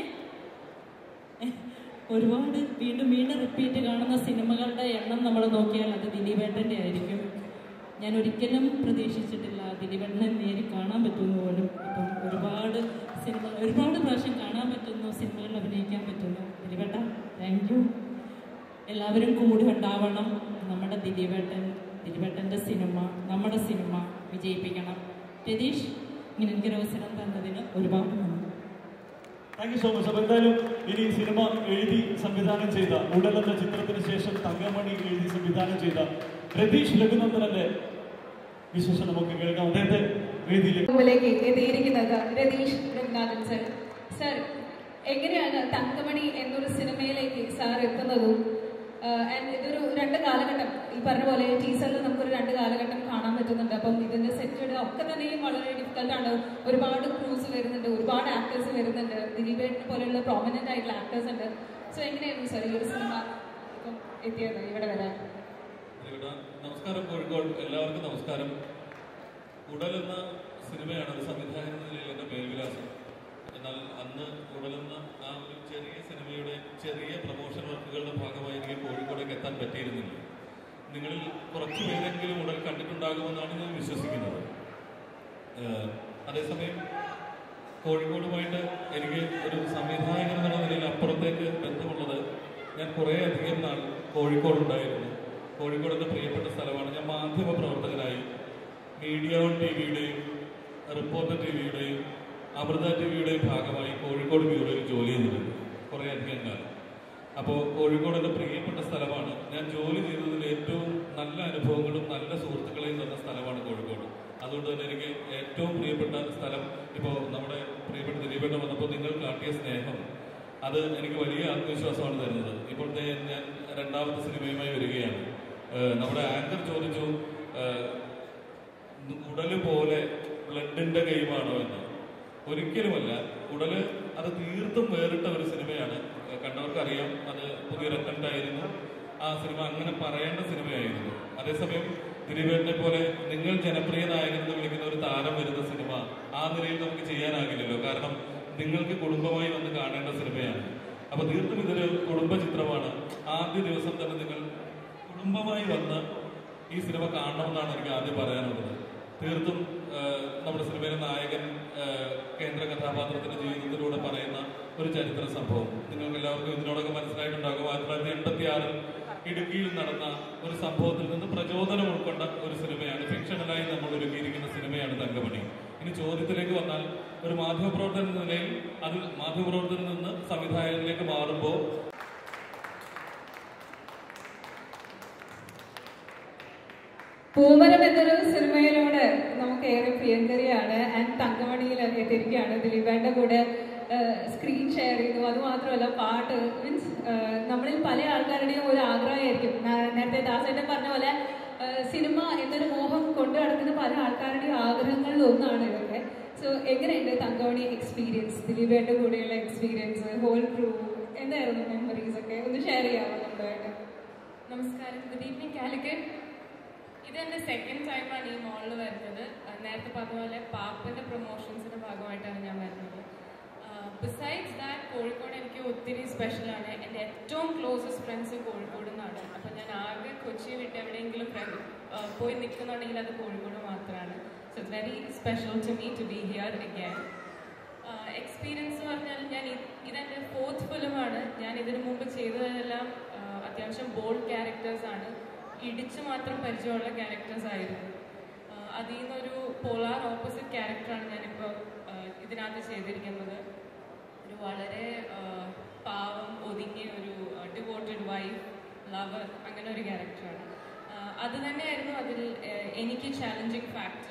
ഏ? ഒരുപാട് വീണ്ടും വീണ്ടും റിപ്പീറ്റ് കാണുന്ന സിനിമകളുടെ എണ്ണം നമ്മൾ നോക്കിയാൽ അത് ദിലീപേട്ടൻ്റെ ആയിരിക്കും ഞാൻ ഒരിക്കലും പ്രതീക്ഷിച്ചിട്ടില്ല ദിലീപേട്ടനെ നേരി കാണാൻ പറ്റുന്നു പോലും ഇപ്പം ഒരുപാട് സിനിമ ഒരുപാട് പ്രാവശ്യം കാണാൻ പറ്റുന്നു സിനിമകളിൽ അഭിനയിക്കാൻ പറ്റുന്നു ദിലീപേട്ട താങ്ക് യു എല്ലാവരും കൂടി ഉണ്ടാവണം നമ്മുടെ ദിലീപേട്ടൻ ദിലീപേട്ടൻ്റെ സിനിമ നമ്മുടെ സിനിമ വിജയിപ്പിക്കണം രതീഷ് ഇങ്ങനെ എനിക്കൊരു അവസരം തന്നതിന് ഒരുപാട് നന്ദി താങ്ക് യു സോ മച്ച് അപ്പൊ എന്തായാലും ഇനി ഈ സിനിമ എഴുതി സംവിധാനം ചെയ്ത ഉടൽ എന്ന ചിത്രത്തിന് ശേഷം തങ്കമണി എഴുതി സംവിധാനം ചെയ്ത രതീഷ് രഘുനന്ദനന്റെ വിശേഷം നമുക്ക് കേൾക്കാം അദ്ദേഹത്തെ വേദിയിലേക്ക് മുമ്പിലേക്ക് എത്തിയിരിക്കുന്നത് രതീഷ് രംഗനാഥൻ സർ സർ എങ്ങനെയാണ് തങ്കമണി എന്നൊരു സിനിമയിലേക്ക് സാർ എത്തുന്നതും ആൻഡ് ഇതൊരു രണ്ട് കാലഘട്ടം ഈ പറഞ്ഞ പോലെ ടീച്ചറിൽ നമുക്കൊരു രണ്ട് കാലഘട്ടം കാണാൻ പറ്റുന്നുണ്ട് അപ്പം ഇതിന്റെ സെറ്റ് ഒക്കെ തന്നെയും വളരെ ഡിഫിക്കൽട്ടാണ് ഒരുപാട് ക്രൂസ് വരുന്നുണ്ട് ഒരുപാട് ആക്ടേഴ്സ് വരുന്നുണ്ട് ദിലീപേട്ടിനെ പോലെയുള്ള പ്രോമിനന്റ് ആയിട്ടുള്ള ആക്ടേഴ്സ് ഉണ്ട് സോ എങ്ങനെയായിരുന്നു സർ ഈ ഒരു സിനിമ ഇപ്പം എത്തിയത് ഇവിടെ വരാൻ ഇവിടെ നമസ്കാരം കോഴിക്കോട് എല്ലാവർക്കും നമസ്കാരം ഉടൽ എന്ന സിനിമയാണ് ഒരു സംവിധായകൻ എന്ന നിലയിൽ എൻ്റെ മേൽവിലാസം എന്നാൽ അന്ന് ഉടൽ എന്ന ആ ഒരു ചെറിയ സിനിമയുടെ ചെറിയ പ്രൊമോഷൻ വർക്കുകളുടെ ഭാഗമായി എനിക്ക് കോഴിക്കോടേക്ക് എത്താൻ പറ്റിയിരുന്നില്ല നിങ്ങളിൽ കുറച്ച് പേരെങ്കിലും ഉടൽ കണ്ടിട്ടുണ്ടാകുമെന്നാണ് ഞാൻ വിശ്വസിക്കുന്നത് ഏഹ് അതേസമയം കോഴിക്കോടുമായിട്ട് എനിക്ക് ഒരു സംവിധായകൻ എന്നുള്ള നിലയിൽ അപ്പുറത്തേക്ക് ബന്ധമുള്ളത് ഞാൻ കുറേ അധികം നാൾ കോഴിക്കോട് ഉണ്ടായിരുന്നു കോഴിക്കോട് എൻ്റെ പ്രിയപ്പെട്ട സ്ഥലമാണ് ഞാൻ മാധ്യമ പ്രവർത്തകനായി മീഡിയ വൺ ടി വിയുടെയും റിപ്പോർട്ടർ ടി വിയുടെയും അമൃത ടി വിയുടെയും ഭാഗമായി കോഴിക്കോട് ബ്യൂറോയിൽ ജോലി ചെയ്തിട്ടുണ്ട് കുറേ അധികം കാലം അപ്പോൾ കോഴിക്കോട് എൻ്റെ പ്രിയപ്പെട്ട സ്ഥലമാണ് ഞാൻ ജോലി ചെയ്തതിൽ ഏറ്റവും നല്ല അനുഭവങ്ങളും നല്ല സുഹൃത്തുക്കളെയും തന്ന സ്ഥലമാണ് കോഴിക്കോട് അതുകൊണ്ട് തന്നെ എനിക്ക് ഏറ്റവും പ്രിയപ്പെട്ട സ്ഥലം ഇപ്പോൾ നമ്മുടെ പ്രിയപ്പെട്ട ദിലീപേട്ടൻ വന്നപ്പോൾ നിങ്ങൾ കാട്ടിയ സ്നേഹം അത് എനിക്ക് വലിയ ആത്മവിശ്വാസമാണ് തരുന്നത് ഇപ്പോഴത്തെ ഞാൻ രണ്ടാമത്തെ സിനിമയുമായി വരികയാണ് ഏഹ് നമ്മുടെ ആങ്കർ ചോദിച്ചു ഏഹ് ഉടല് പോലെ ബ്ലഡിന്റെ ഗെയിമാണോ എന്ന് ഒരിക്കലുമല്ല ഉടല് അത് തീർത്തും വേറിട്ട ഒരു സിനിമയാണ് ഏഹ് കണ്ടവർക്ക് അറിയാം അത് പുതിയൊരു അറ്റംപ്റ്റ് ആയിരുന്നു ആ സിനിമ അങ്ങനെ പറയേണ്ട സിനിമയായിരുന്നു അതേസമയം ദിലീപേട്ടനെ പോലെ നിങ്ങൾ ജനപ്രിയ നായകൻ എന്ന് വിളിക്കുന്ന ഒരു താരം വരുന്ന സിനിമ ആ നിലയിൽ നമുക്ക് ചെയ്യാനാകില്ലല്ലോ കാരണം നിങ്ങൾക്ക് കുടുംബമായി വന്ന് കാണേണ്ട സിനിമയാണ് അപ്പൊ തീർത്തും ഇതൊരു കുടുംബ ചിത്രമാണ് ആദ്യ ദിവസം തന്നെ നിങ്ങൾ കുടുംബമായി വന്ന് ഈ സിനിമ കാണണമെന്നാണ് എനിക്ക് ആദ്യം പറയാനുള്ളത് തീർത്തും ആ, നമ്മുടെ സിനിമയിലെ നായകൻ ആ, കേന്ദ്ര കഥാപാത്രത്തിന്റെ ജീവിതത്തിലൂടെ പറയുന്ന ഒരു ചരിത്ര സംഭവം നിങ്ങൾക്ക് എല്ലാവർക്കും ഇതിനോടൊക്കെ മനസ്സിലായിട്ടുണ്ടാകും ആയിരത്തി തൊള്ളായിരത്തി എൺപത്തി ആറിൽ ഇടുക്കിയിൽ നടന്ന ഒരു സംഭവത്തിൽ നിന്ന് പ്രചോദനം ഉൾക്കൊണ്ട ഒരു സിനിമയാണ് ഫിക്ഷണലായി നമ്മൾ ഒരുക്കിയിരിക്കുന്ന സിനിമയാണ് തങ്കമണി ഇനി ചോദ്യത്തിലേക്ക് വന്നാൽ ഒരു മാധ്യമപ്രവർത്തകൻ എന്ന നിലയിൽ അത് മാധ്യമപ്രവർത്തകനിൽ നിന്ന് സംവിധായകനിലേക്ക് മാറുമ്പോൾ പൂമരം എന്നൊരു സിനിമയിലൂടെ നമുക്ക് ഏറെ പ്രിയങ്കരിയാണ് ആൻഡ് തങ്കമണിയിൽ എത്തിയിരിക്കുകയാണ് ദിലീപേന്റെ കൂടെ സ്ക്രീൻ ഷെയർ ചെയ്തു അത് മാത്രമല്ല പാട്ട് മീൻസ് നമ്മളിൽ പല ആൾക്കാരുടെയും ഒരു ആഗ്രഹമായിരിക്കും നാ- നേരത്തെ ദാസേട്ടൻ പറഞ്ഞ പോലെ ആ, സിനിമ എന്നൊരു മോഹം കൊണ്ടു നടക്കുന്ന പല ആൾക്കാരുടെയും ആഗ്രഹങ്ങളിൽ ഒന്നാണ് ഇതൊക്കെ സോ എങ്ങനെയുണ്ട് തങ്കമണി എക്സ്പീരിയൻസ് ദിലീപേന്റെ കൂടെയുള്ള എക്സ്പീരിയൻസ് ഹോൾ ക്രൂ എന്തായിരുന്നു മെമ്മറീസ് ഒക്കെ ഒന്ന് ഷെയർ ചെയ്യാമോ നമ്മളുമായിട്ട് നമസ്കാരം ഗുഡ് ഈവനിങ് കാലിക്കറ്റ് ഇത് എൻ്റെ സെക്കൻഡ് ടൈമാണ് ഈ മോളിൽ വരുന്നത് അഹ് നേരത്തെ പറഞ്ഞ പോലെ പാപ്പൻ്റെ പ്രൊമോഷൻസിൻ്റെ ഭാഗമായിട്ടാണ് ഞാൻ വരുന്നത് ബിസൈഡ്സ് ദാറ്റ് കോഴിക്കോട് എനിക്ക് ഒത്തിരി സ്പെഷ്യലാണ് എൻ്റെ ഏറ്റവും ക്ലോസസ്റ്റ് ഫ്രണ്ട്സ് കോഴിക്കോട് നിന്നാണ് അപ്പം ഞാൻ ആകെ കൊച്ചി വിട്ട് എവിടെയെങ്കിലും ഫ്രണ്ട് പോയി നിൽക്കുന്നുണ്ടെങ്കിൽ അത് കോഴിക്കോട് മാത്രമാണ് so it's very special to me to be here again experience പറഞ്ഞാൽ ഞാൻ ഇ- ഇതെൻ്റെ ഫോർത്ത് ഫിലിമാണ് ഞാൻ ഇതിനു മുമ്പ് ചെയ്തതെല്ലാം ആ, അത്യാവശ്യം ബോൾഡ് ക്യാരക്ടേഴ്സ് ആണ് ഇടിച്ചു മാത്രം പരിചയമുള്ള ക്യാരക്ടേഴ്സ് ആയിരുന്നു ആ, അതിൽ നിന്നൊരു പോളാർ ഓപ്പോസിറ്റ് ക്യാരക്ടറാണ് ഞാനിപ്പോൾ ഇതിനകത്ത് ചെയ്തിരിക്കുന്നത് ഒരു വളരെ ആ, പാവം ഒതുങ്ങിയ ഒരു ഡിവോട്ടഡ് വൈഫ് ലവർ അങ്ങനെ ഒരു ക്യാരക്ടറാണ് അത് തന്നെയായിരുന്നു അതിൽ ആ, എനിക്ക് ചാലഞ്ചിങ് ഫാക്ടർ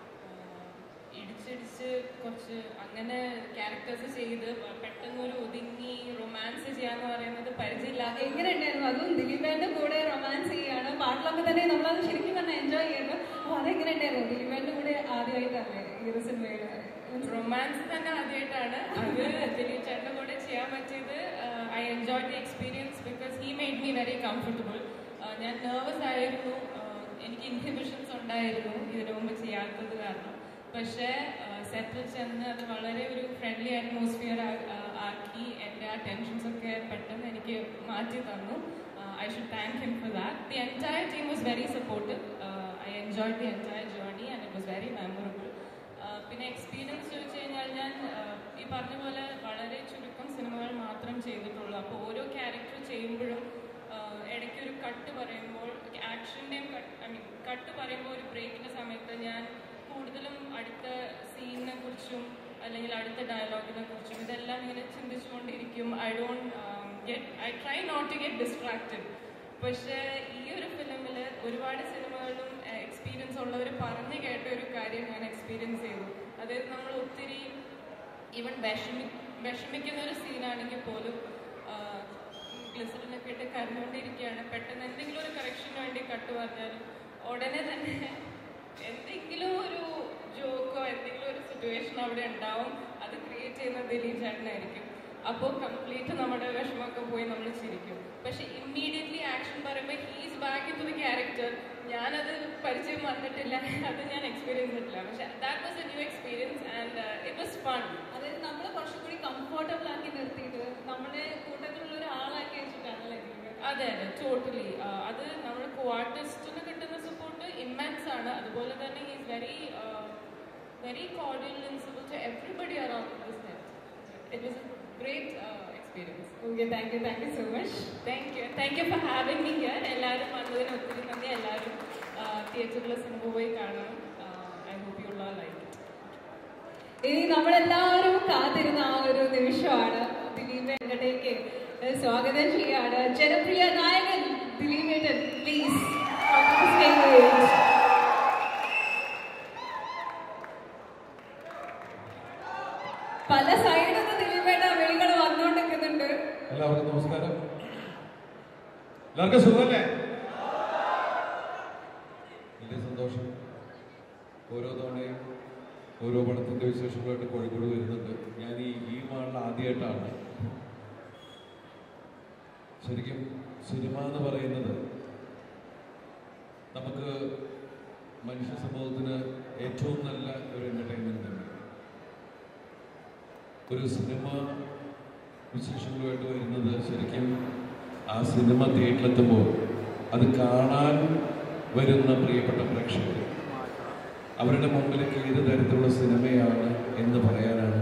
ഇടിച്ചിടിച്ച് കുറച്ച് അങ്ങനെ ക്യാരക്ടേഴ്സ് ചെയ്ത് പെട്ടെന്ന് ഒരു ഒതുങ്ങി റൊമാൻസ് ചെയ്യാന്ന് പറയുന്നത് പരിചയമില്ലാതെ എങ്ങനെ ഉണ്ടായിരുന്നു അതും ദിലീപേന്റെ കൂടെ റൊമാൻസ് ചെയ്യാണ് പാട്ടിലൊക്കെ തന്നെ നമ്മളത് ശരിക്കും പറഞ്ഞാൽ എൻജോയ് ചെയ്യുന്നു അപ്പൊ അതെങ്ങനെ ഉണ്ടായിരുന്നു ദിലീപേന്റെ കൂടെ ആദ്യമായിട്ടല്ലേ ഈ ഒരു സിനിമയിൽ റൊമാൻസ് തന്നെ ആദ്യമായിട്ടാണ് അത് ദിലീപ് ചേട്ടൻ്റെ കൂടെ ചെയ്യാൻ പറ്റിയത് I enjoy the experience because he made me very comfortable ഞാൻ നെർവസ് ആയിരുന്നു ആഹ് എനിക്ക് ഇൻഹിബിഷൻസ് ഉണ്ടായിരുന്നു ഇതിനു മുമ്പ് ചെയ്യാത്തത് കാരണം പക്ഷേ സെറ്റിൽ ചെന്ന് അത് വളരെ ഒരു ഫ്രണ്ട്ലി അറ്റ്മോസ്ഫിയർ ആക്കി എൻ്റെ ആ ടെൻഷൻസ് ഒക്കെ പെട്ടെന്ന് എനിക്ക് മാറ്റി തന്നു I should thank him for that the entire team was very supportive I enjoy the entire journey and it was very memorable പിന്നെ എക്സ്പീരിയൻസ് ചോദിച്ചു കഴിഞ്ഞാൽ ഞാൻ ആഹ് ഈ പറഞ്ഞ പോലെ വളരെ ചുരുക്കം സിനിമകൾ മാത്രം ചെയ്തിട്ടുള്ളൂ അപ്പോൾ ഓരോ ക്യാരക്ടർ ചെയ്യുമ്പോഴും ആഹ് ഇടയ്ക്ക് ഒരു കട്ട് പറയുമ്പോൾ ആക്ഷൻ്റെയും കട്ട് ഐ മീൻ കട്ട് പറയുമ്പോൾ ഒരു ബ്രേക്കിൻ്റെ സമയത്ത് ഞാൻ കൂടുതലും അടുത്ത സീനിനെ കുറിച്ചും അല്ലെങ്കിൽ അടുത്ത ഡയലോഗിനെ കുറിച്ചും ഇതെല്ലാം ഇങ്ങനെ ചിന്തിച്ചുകൊണ്ടിരിക്കും I don't get I try not to get distracted പക്ഷേ ഈ ഒരു ഫിലിമിൽ ഒരുപാട് സിനിമകളും എക്സ്പീരിയൻസ് ഉള്ളവർ പറഞ്ഞു കേട്ട ഒരു കാര്യം ഞാൻ എക്സ്പീരിയൻസ് ചെയ്തു അതായത് നമ്മൾ ഒത്തിരി ഈവൻ വിഷമി വിഷമിക്കുന്ന ഒരു സീനാണെങ്കിൽ പോലും ഗ്ലിസറിനൊക്കെ ഇട്ട് കരഞ്ഞുകൊണ്ടിരിക്കുകയാണ് പെട്ടെന്ന് എന്തെങ്കിലും ഒരു കറക്ഷന് വേണ്ടി കട്ട് പറഞ്ഞാൽ ഉടനെ തന്നെ എന്തെങ്കിലും ഒരു ജോക്കോ എന്തെങ്കിലും ഒരു സിറ്റുവേഷൻ അവിടെ ഉണ്ടാവും അത് ക്രിയേറ്റ് ചെയ്യുന്ന ദിലീപ് ചേട്ടനായിരിക്കും അപ്പോൾ കംപ്ലീറ്റ് നമ്മുടെ വിഷമമൊക്കെ പോയി നമ്മൾ ചിരിക്കും പക്ഷെ ഇമ്മീഡിയറ്റ്ലി ആക്ഷൻ പറയുമ്പോൾ he's back in to the character ഞാനത് പരിചയം വന്നിട്ടില്ല അത് ഞാൻ എക്സ്പീരിയൻസ് ചെയ്തിട്ടില്ല പക്ഷെ that was a new experience and it was fun അതായത് നമ്മൾ കുറച്ചും കൂടി കംഫർട്ടബിൾ ആക്കി നിർത്തിയിട്ട് നമ്മുടെ കൂട്ടത്തിലുള്ള ഒരാളാക്കി വെച്ചിട്ടാണല്ലേ ദിലീപ് അതെ അതെ ടോട്ടലി അത് നമ്മുടെ കോ ആർട്ടിസ്റ്റിന് കിട്ടുന്ന സപ്പോർട്ട് ഇമ്മൻസ് ആണ് അതുപോലെ തന്നെ he's very very cordial and civil to everybody around this net it was a great experience okay thank you thank you so much thank you thank you for having me here എല്ലാവരും വന്നതിന് ഒത്തിരി നന്ദി എല്ലാവരും തിയേറ്ററിൽ സിനിമ പോയി കാണണം I hope you ഉള്ള ലൈക്ക് ഇനി നമ്മളെല്ലാവരും കാത്തിരുന്ന ആ ഒരു നിമിഷമാണ് ദിലീപ് വെങ്കടേക്ക് സ്വാഗതം ചെയ്യാണ് ജനപ്രിയ നായകൻ ദിലീപ് ഏട്ടൻ പ്ലീസ് പല സൈഡിൽ നിന്ന് ദിലീപ് ഏട്ട വിളികൾ വന്നുകൊണ്ടിരിക്കുന്നുണ്ട് എല്ലാവർക്കും നമസ്കാരം എല്ലാവർക്കും സുഖമല്ലേ വലിയ സന്തോഷം ഓരോ തവണയും ഓരോ പടത്തിന്റെ വിശേഷങ്ങളായിട്ട് കോഴിക്കോട് വരുന്നുണ്ട് ഞാൻ ഈ ഈ മാളിൽ ആദ്യമായിട്ടാണ് ശരിക്കും സിനിമ എന്ന് പറയുന്നത് നമുക്ക് മനുഷ്യ സമൂഹത്തിന് ഏറ്റവും നല്ല ഒരു എന്റർടൈൻമെന്റ് തന്നെ ഒരു സിനിമ വിശേഷങ്ങളുമായിട്ട് വരുന്നത് ശരിക്കും ആ സിനിമ തിയേറ്ററിലെത്തുമ്പോൾ അത് കാണാൻ വരുന്ന പ്രിയപ്പെട്ട പ്രേക്ഷകർ അവരുടെ മുമ്പിലേക്ക് ഏത് തരത്തിലുള്ള സിനിമയാണ് എന്ന് പറയാനാണ്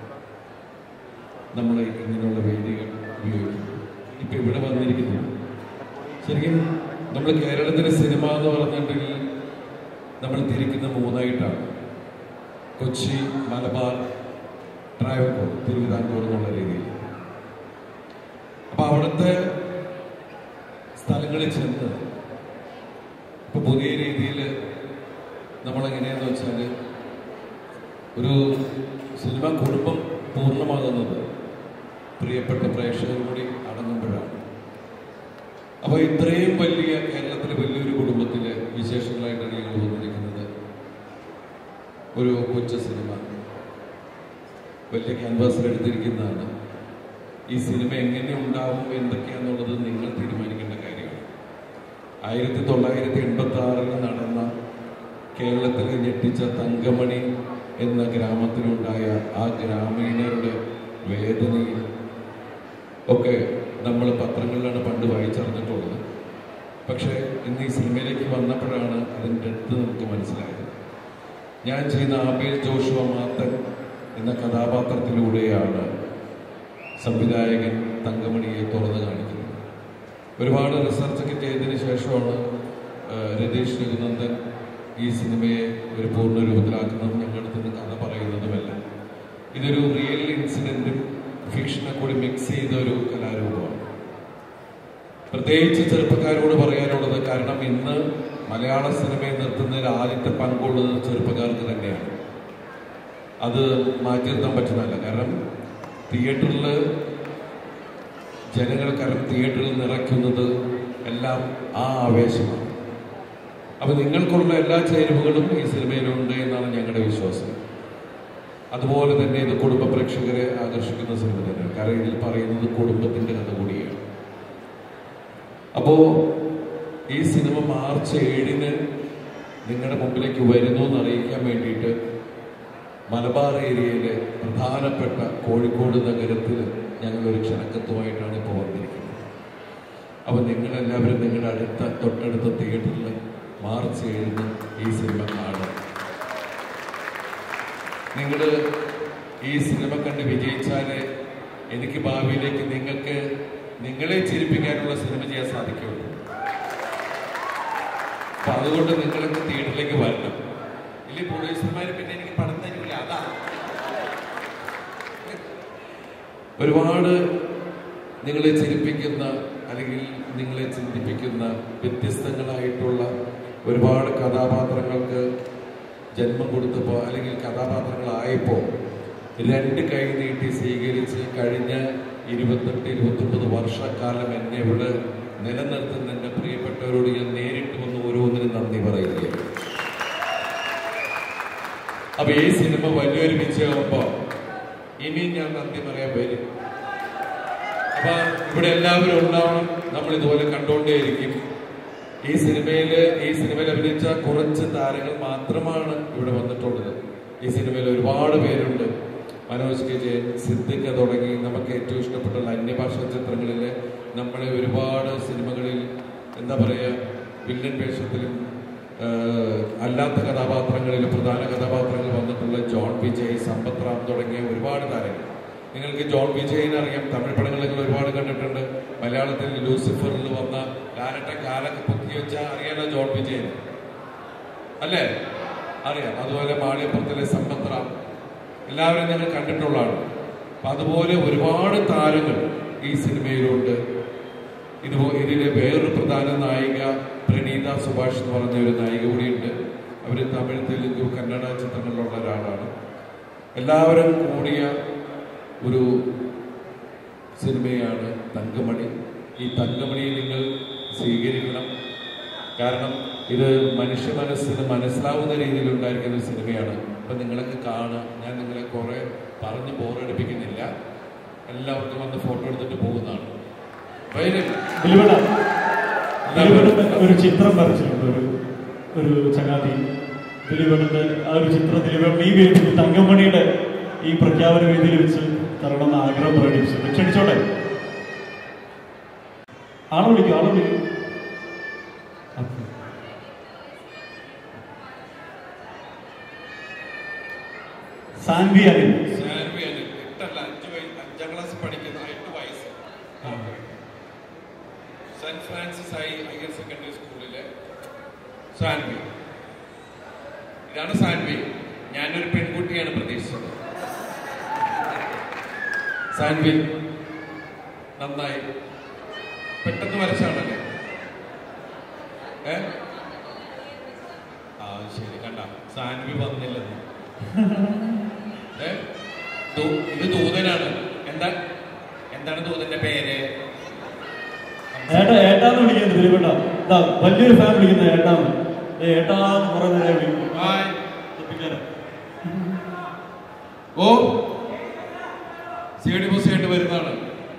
നമ്മൾ ഇങ്ങനെയുള്ള വേദികൾ ഉപയോഗിക്കുന്നത് ഇപ്പൊ ഇവിടെ വന്നിരിക്കുന്നത് ശരിക്കും നമ്മൾ കേരളത്തിലെ സിനിമ എന്ന് പറഞ്ഞിട്ടുണ്ടെങ്കിൽ നമ്മൾ തിരിക്കുന്ന മൂന്നായിട്ടാണ് കൊച്ചി മലബാർ ട്രാവൻകൂർ തിരുവിതാംകൂർ എന്നുള്ള രീതിയിൽ അപ്പൊ അവിടുത്തെ സ്ഥലങ്ങളിൽ ചെന്ന് ഇപ്പൊ പുതിയ രീതിയിൽ നമ്മൾ എങ്ങനെയാന്ന് വെച്ചാൽ ഒരു സിനിമ കുടുംബം പൂർണ്ണമാകുന്നത് പ്രിയപ്പെട്ട പ്രേക്ഷകർ കൂടി അടങ്ങുമ്പോഴാണ് അപ്പൊ ഇത്രയും വലിയ കേരളത്തിലെ വലിയൊരു കുടുംബത്തിലെ വിശേഷങ്ങളായിട്ടാണ് ഞങ്ങൾ വന്നിരിക്കുന്നത് ഒരു കൊച്ചു സിനിമ വലിയ ക്യാൻവാസിൽ എടുത്തിരിക്കുന്നതാണ് ഈ സിനിമ എങ്ങനെ ഉണ്ടാവും എന്തൊക്കെയാന്നുള്ളത് നിങ്ങൾ തീരുമാനിക്കേണ്ട കാര്യമാണ് ആയിരത്തി തൊള്ളായിരത്തി എൺപത്തി ആറിൽ നടന്ന കേരളത്തിലെ ഞെട്ടിച്ച തങ്കമണി എന്ന ഗ്രാമത്തിലുണ്ടായ ആ ഗ്രാമീണരുടെ വേദനയും ഒക്കെ നമ്മൾ പത്രങ്ങളിലാണ് പണ്ട് വായിച്ചറിഞ്ഞിട്ടുള്ളത് പക്ഷേ ഇന്ന് ഈ സിനിമയിലേക്ക് വന്നപ്പോഴാണ് അതിൻ്റെ അടുത്ത് നമുക്ക് മനസ്സിലായത് ഞാൻ ചെയ്യുന്ന ആബേൽ ജോഷുവ മാത്തൻ എന്ന കഥാപാത്രത്തിലൂടെയാണ് സംവിധായകൻ തങ്കമണിയെ തുറന്നു കാണിക്കുന്നത് ഒരുപാട് റിസർച്ചൊക്കെ ചെയ്തതിന് ശേഷമാണ് ആ, രതീഷ് രഘുനന്ദൻ ഈ സിനിമയെ ഒരു പൂർണ്ണ രൂപത്തിലാക്കുന്നതും ഞങ്ങളുടെ അടുത്ത് നിന്ന് കഥ പറയുന്നതുമല്ല ഇതൊരു റിയൽ ഇൻസിഡന്റും ഫിക്ഷനെ കൂടി മിക്സ് ചെയ്ത ഒരു കലാരൂപമാണ് പ്രത്യേകിച്ച് ചെറുപ്പക്കാരോട് പറയാനുള്ളത് കാരണം ഇന്ന് മലയാള സിനിമയെ നിർത്തുന്നതിൽ ആദ്യത്തെ പങ്കുള്ളത് ചെറുപ്പക്കാർക്ക് തന്നെയാണ് അത് മാറ്റി നിർത്താൻ പറ്റുന്നതല്ല കാരണം തിയേറ്ററിൽ ജനങ്ങൾ കാരണം തിയേറ്ററിൽ നിറയ്ക്കുന്നത് എല്ലാം ആ ആവേശമാണ് അപ്പൊ നിങ്ങൾക്കുള്ള എല്ലാ ചേരുവകളും ഈ സിനിമയിലുണ്ട് എന്നാണ് ഞങ്ങളുടെ വിശ്വാസം അതുപോലെ തന്നെ ഇത് കുടുംബ പ്രേക്ഷകരെ ആകർഷിക്കുന്ന സിനിമ തന്നെയാണ് കാരണം ഇതിൽ പറയുന്നത് കുടുംബത്തിന്റെ കഥ കൂടിയാണ് അപ്പോ ഈ സിനിമ മാർച്ച് ഏഴിന് നിങ്ങളുടെ മുമ്പിലേക്ക് വരുന്നു എന്ന് അറിയിക്കാൻ വേണ്ടിയിട്ട് മലബാർ ഏരിയയിലെ പ്രധാനപ്പെട്ട കോഴിക്കോട് നഗരത്തിൽ ഞങ്ങൾ ഒരു ക്ഷണക്കത്തുമായിട്ടാണ് ഇപ്പോൾ വന്നിരിക്കുന്നത് അപ്പോൾ നിങ്ങളെല്ലാവരും നിങ്ങളുടെ അടുത്ത തൊട്ടടുത്ത തിയേറ്ററിൽ മാർച്ച് ഏഴിന് ഈ സിനിമ കാണുക നിങ്ങൾ ഈ സിനിമ കണ്ട് വിജയിച്ചാലേ എനിക്ക് ഭാവിയിലേക്ക് നിങ്ങൾക്ക് നിങ്ങളെ ചിരിപ്പിക്കാനുള്ള സിനിമ ചെയ്യാൻ സാധിക്കുള്ളൂ അപ്പൊ അതുകൊണ്ട് നിങ്ങൾക്ക് തിയേറ്ററിലേക്ക് വരണം ഇല്ല പ്രൊഡ്യൂസർമാർ പിന്നെ എനിക്ക് പണം തരില്ല അതാ ഒരുപാട് നിങ്ങളെ ചിരിപ്പിക്കുന്ന അല്ലെങ്കിൽ നിങ്ങളെ ചിന്തിപ്പിക്കുന്ന വ്യത്യസ്തങ്ങളായിട്ടുള്ള ഒരുപാട് കഥാപാത്രങ്ങൾക്ക് ജന്മം കൊടുത്തപ്പോൾ അല്ലെങ്കിൽ കഥാപാത്രങ്ങളായപ്പോൾ രണ്ട് കൈ നീട്ടി സ്വീകരിച്ച് കഴിഞ്ഞ ഇരുപത്തെട്ട് ഇരുപത്തൊമ്പത് വർഷക്കാലം എന്നെ ഇവിടെ നിലനിർത്തുന്ന എൻ്റെ പ്രിയപ്പെട്ടവരോട് ഞാൻ നേരിട്ട് വന്ന് ഓരോന്നിനും നന്ദി പറയുകയാണ് അപ്പൊ ഈ സിനിമ വലിയൊരു വിജയമാകുമ്പോ ഇനി ഞാൻ നന്ദി പറയാൻ വരും അപ്പൊ ഇവിടെ എല്ലാവരും ഉണ്ടാവണം നമ്മൾ ഇതുപോലെ കണ്ടുകൊണ്ടേയിരിക്കും ഈ സിനിമയില് ഈ സിനിമയിൽ അഭിനയിച്ച കുറച്ച് താരങ്ങൾ മാത്രമാണ് ഇവിടെ വന്നിട്ടുള്ളത് ഈ സിനിമയിൽ ഒരുപാട് പേരുണ്ട് മനോജ് കെ ജയൻ സിദ്ദിഖ തുടങ്ങി നമുക്ക് ഏറ്റവും ഇഷ്ടപ്പെട്ടുള്ള അന്യഭാഷാ ചിത്രങ്ങളിലെ നമ്മളെ ഒരുപാട് സിനിമകളിൽ എന്താ പറയുക വില്ലൻ വേഷത്തിലും ആഹ്, അല്ലാത്ത കഥാപാത്രങ്ങളിൽ പ്രധാന കഥാപാത്രങ്ങൾ വന്നിട്ടുള്ള ജോൺ വിജയ് സമ്പത്ത് റാം തുടങ്ങിയ ഒരുപാട് താരങ്ങൾ നിങ്ങൾക്ക് ജോൺ വിജയിനെ അറിയാം തമിഴ് പടങ്ങൾ നിങ്ങൾ ഒരുപാട് കണ്ടിട്ടുണ്ട് മലയാളത്തിൽ ലൂസിഫറിൽ വന്ന കാലത്തെ കാലൊക്കെ പൊക്കി വെച്ചാൽ അറിയാലോ ജോൺ വിജയൻ അല്ലേ അറിയാം അതുപോലെ മാളിയപ്പുറത്തിലെ സമ്പത്ത് റാം എല്ലാവരും നിങ്ങൾ കണ്ടിട്ടുള്ളതാണ് അപ്പൊ അതുപോലെ ഒരുപാട് താരങ്ങൾ ഈ സിനിമയിലുണ്ട് ഇതുപോ ഇതിലെ വേറൊരു പ്രധാന നായിക പ്രണീത സുഭാഷ് എന്ന് പറഞ്ഞ ഒരു നായിക കൂടിയുണ്ട് അവർ തമിഴ് തെലുങ്ക് കന്നഡ ചിത്രങ്ങളിലുള്ള ഒരാളാണ് എല്ലാവരും കൂടിയ ഒരു സിനിമയാണ് തങ്കമണി ഈ തങ്കമണി നിങ്ങൾ സ്വീകരിക്കണം കാരണം ഇത് മനുഷ്യ മനസ്സിന് മനസ്സിലാവുന്ന രീതിയിൽ ഉണ്ടായിരിക്കുന്ന ഒരു സിനിമയാണ് അപ്പൊ നിങ്ങളൊക്കെ കാണുക ഞാൻ നിങ്ങളെ കുറെ പറഞ്ഞ് ബോറടിപ്പിക്കുന്നില്ല എല്ലാവർക്കും വന്ന് ഫോട്ടോ എടുത്തിട്ട് പോകുന്നതാണ് വൈരൽ ദിലീപേട്ട, ദിലീപേട്ടൻ ഒരു ചിത്രം വരച്ചിട്ടുണ്ട് ഒരു ഒരു ചങ്ങാതി ദിലീപേട്ടന്റെ ആ ഒരു ചിത്രം ദിലീപേട്ടൻ ഈ വേദിയിൽ തങ്കമണിയുടെ ഈ പ്രഖ്യാപന വേദിയിൽ വെച്ച് തരണമെന്ന് ആഗ്രഹം പ്രകടിപ്പിച്ചു ക്ഷണിച്ചോട്ടെ ആളെ വിളിക്കും ആളെ വിളിക്കും ഓക്കേ. സാൻവി അനിൽ സാൽവി അനിൽ എട്ടല്ല അഞ്ച് വയസ്സ് അഞ്ചാം ക്ലാസ് പഠിക്കുന്ന എട്ട് വയസ്സ് Saint Francis I higher secondary സ്കൂളിലെ സാൻവി ഇതാണ് സാൻവി ഞാനൊരു പെൺകുട്ടിയാണ് പ്രതീക്ഷിച്ചത് സാൻവി നന്നായി പെട്ടെന്ന് വരച്ചാണല്ലേ ഏ ആ ശരി കണ്ട സാൻവി വന്നില്ലെന്ന് ഏ? ദൂ- ഇത് ദൂതനാണ് എന്താ എന്താണ് ദൂതന്റെ പേര് ഏട്ടാ ഏട്ടാന്ന് വിളിക്കുന്നത് ദിലീപേട്ട ഇതാ വലിയൊരു ഫാൻ വിളിക്കുന്നത് ഏട്ടാന്ന് ദേ ഏട്ടാന്ന് കുറെ നേരം വിളിക്കും ഹായ്. കുട്ടിക്കാരൻ. ഓ സി ഡി ബസ് ആയിട്ട് വരുന്നതാണ്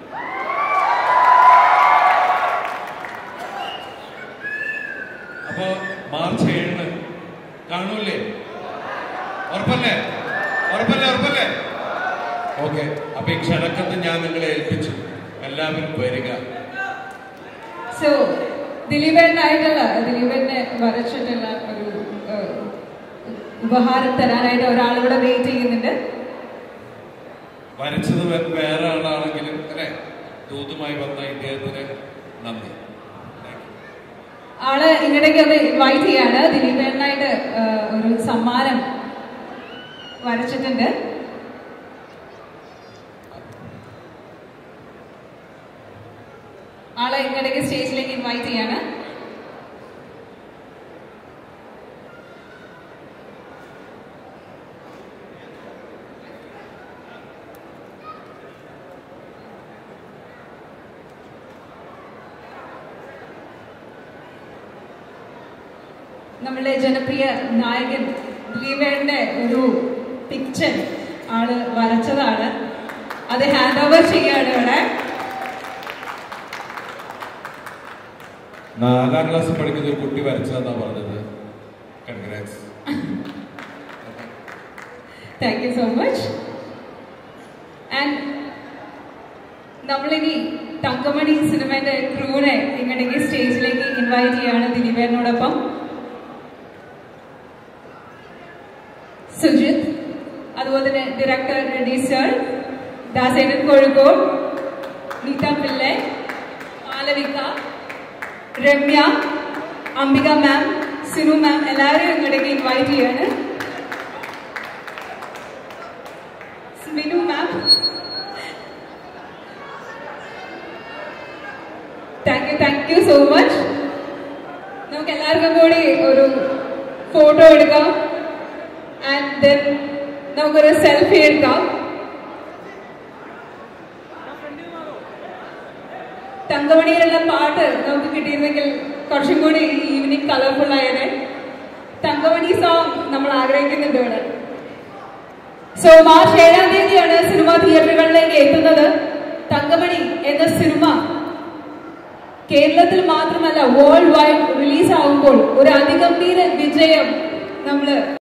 അപ്പോ മാർച്ച് ഏഴിന് കാണൂലേ ഉറപ്പല്ലേ ഉറപ്പല്ലേ ഉറപ്പല്ലേ ഓക്കെ അപ്പൊ ഈ ക്ഷണക്കത്ത് ഞാൻ നിങ്ങളെ ഏൽപ്പിച്ചു എല്ലാവരും വരിക സോ ദിലീപേട്ടനായിട്ടുള്ള ദിലീപേട്ടനെ വരച്ചിട്ടുള്ള ഒരു ഏഹ്, ഉപഹാരം തരാനായിട്ട് ഒരാളിവിടെ വെയിറ്റ് ചെയ്യുന്നുണ്ട് വരച്ചത് വേ- വേറെ ആളാണെങ്കിലും അല്ലെ ദൂതുമായി വന്ന ഇദ്ദേഹത്തിന് നന്ദി Thank you. ആള് ഇങ്ങോട്ടേക്ക് ഒന്ന് ഇൻവൈറ്റ് ചെയ്യാണ് ദിലീപേട്ടനായിട്ട് ഏഹ്, ഒരു സമ്മാനം വരച്ചിട്ടുണ്ട് ആളെ ഇങ്ങോട്ടേക്ക് സ്റ്റേജിലേക്ക് ഇൻവൈറ്റ് ചെയ്യാണ് നമ്മളുടെ ജനപ്രിയ നായകൻ ദിലീപേട്ടന്റെ ഒരു പിക്ചർ ആള് വരച്ചതാണ് അത് ഹാൻഡ് ഓവർ ചെയ്യാണ് ഇവിടെ നാലാം ക്ലാസ്സിൽ പഠിക്കുന്ന ഒരു കുട്ടി വരച്ചതെന്നാ പറഞ്ഞത് congrats thank you so much and നമ്മളിനി തങ്കമണി സിനിമയുടെ ക്രൂവിനെ ഇങ്ങോട്ടേക്ക് സ്റ്റേജിലേക്ക് ഇൻവൈറ്റ് ചെയ്യാണ് ദിലീപേട്ടനോടൊപ്പം സുജിത് അതുപോലെ തന്നെ director ready sir Dasenan Kozhikode Neeta Pillai Malavika Ramya Ambika ma'am Sinu ma'am എല്ലാവരും ഇങ്ങോട്ടേക്ക് ഇൻവൈറ്റ് ചെയ്യാണ് Minu ma'am thank you thank you so much നമുക്ക് എല്ലാവർക്കും കൂടി ഒരു ഫോട്ടോ എടുക്കാം ആൻഡ് ദെൻ നമുക്കൊരു സെൽഫി എടുക്കാം തങ്കമണിയിലുള്ള പാട്ട് നമുക്ക് കിട്ടിയിരുന്നെങ്കിൽ കുറച്ചും കൂടി ഈവനിങ് കളർഫുൾ ആയത് തങ്കമണി സോങ് നമ്മൾ ആഗ്രഹിക്കുന്നുണ്ട് ഇവിടെ സോ മാർച്ച് ഏഴാം തീയതിയാണ് സിനിമ തിയേറ്ററുകളിലേക്ക് എത്തുന്നത് തങ്കമണി എന്ന സിനിമ കേരളത്തിൽ മാത്രമല്ല വേൾഡ് വൈഡ് റിലീസ് ആകുമ്പോൾ ഒരു അതിഗംഭീര വിജയം നമ്മൾ